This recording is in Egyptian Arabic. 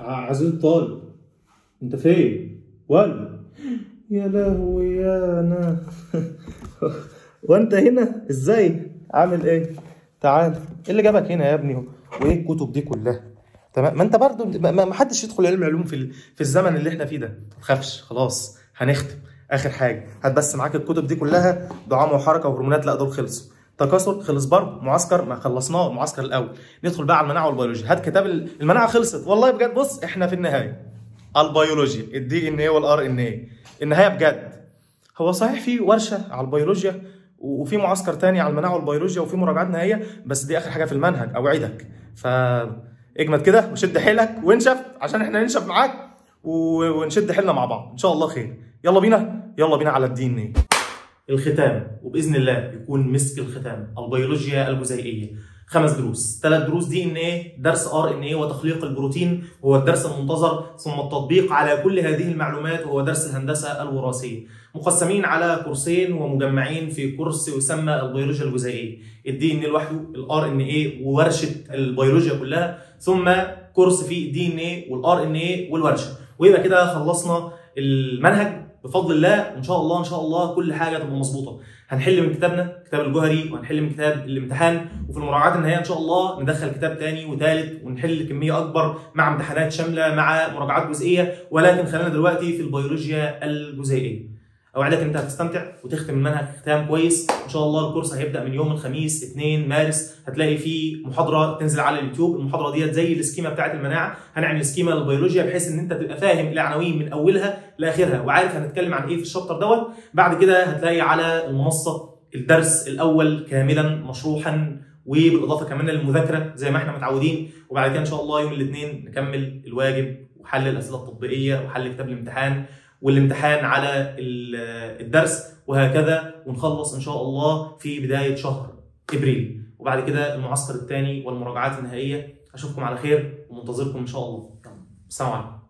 عزيز الطالب انت فين؟ ولا يا لهوي يا انا وانت هنا ازاي؟ عامل ايه؟ تعال ايه اللي جابك هنا يا ابني؟ وايه الكتب دي كلها؟ تمام ما انت برضو ما ما حدش يدخل علم علوم في ال- في الزمن اللي احنا فيه ده ما تخافش خلاص هنختم اخر حاجه هات بس معاك الكتب دي كلها دعامه وحركه وهرمونات لا دول خلصوا تكاثر خلص برضه معسكر ما خلصناه المعسكر الاول ندخل بقى على المناعه والبيولوجيا هات كتاب ال- المناعه خلصت والله بجد بص احنا في النهايه البيولوجيا الدي ان ايه والار ان ايه النهايه بجد هو صحيح في ورشه على البيولوجيا و- وفي معسكر تاني على المناعه والبيولوجيا وفي مراجعات نهائيه بس دي اخر حاجه في المنهج اوعدك ف اجمد كده وشد حيلك وانشف عشان احنا ننشف معاك و- ونشد حيلنا مع بعض ان شاء الله خير يلا بينا يلا بينا على الدين ايه الختام وباذن الله يكون مسك الختام البيولوجيا الجزيئيه خمس دروس ثلاث دروس دي ان ايه درس ار ان ايه وتخليق البروتين وهو الدرس المنتظر ثم التطبيق على كل هذه المعلومات وهو درس الهندسه الوراثيه مقسمين على كورسين ومجمعين في كورس يسمى البيولوجيا الجزيئيه الدي ان لوحده الار ان ايه وورشه البيولوجيا كلها ثم كورس فيه الدي ان ايه والار ان ايه والورشه ويبقى كده خلصنا المنهج بفضل الله وان شاء الله ان شاء الله كل حاجه تبقى مظبوطه هنحل من كتابنا كتاب الجوهري وهنحل من كتاب الامتحان وفي المراجعات النهائيه ان شاء الله ندخل كتاب تاني وثالث ونحل كميه اكبر مع امتحانات شامله مع مراجعات جزئيه ولكن خلينا دلوقتي في البيولوجيا الجزيئيه اوعدك انت هتستمتع وتختم المنهج ختام كويس ان شاء الله الكورس هيبدا من يوم الخميس 2 مارس هتلاقي فيه محاضره تنزل على اليوتيوب المحاضره ديت زي السكيما بتاعه المناعه هنعمل سكيما للبيولوجيا بحيث ان انت تبقى فاهم العناوين من اولها لاخرها وعارف هنتكلم عن ايه في الشابتر دوت بعد كده هتلاقي على المنصه الدرس الاول كاملا مشروحا وبالاضافه كمان للمذاكره زي ما احنا متعودين وبعد كده ان شاء الله يوم الاثنين نكمل الواجب وحل الاسئله التطبيقيه وحل كتاب الامتحان والامتحان على ال- الدرس وهكذا ونخلص ان شاء الله في بدايه شهر ابريل وبعد كده المعسكر الثاني والمراجعات النهائيه اشوفكم على خير ومنتظركم ان شاء الله السلام عليكم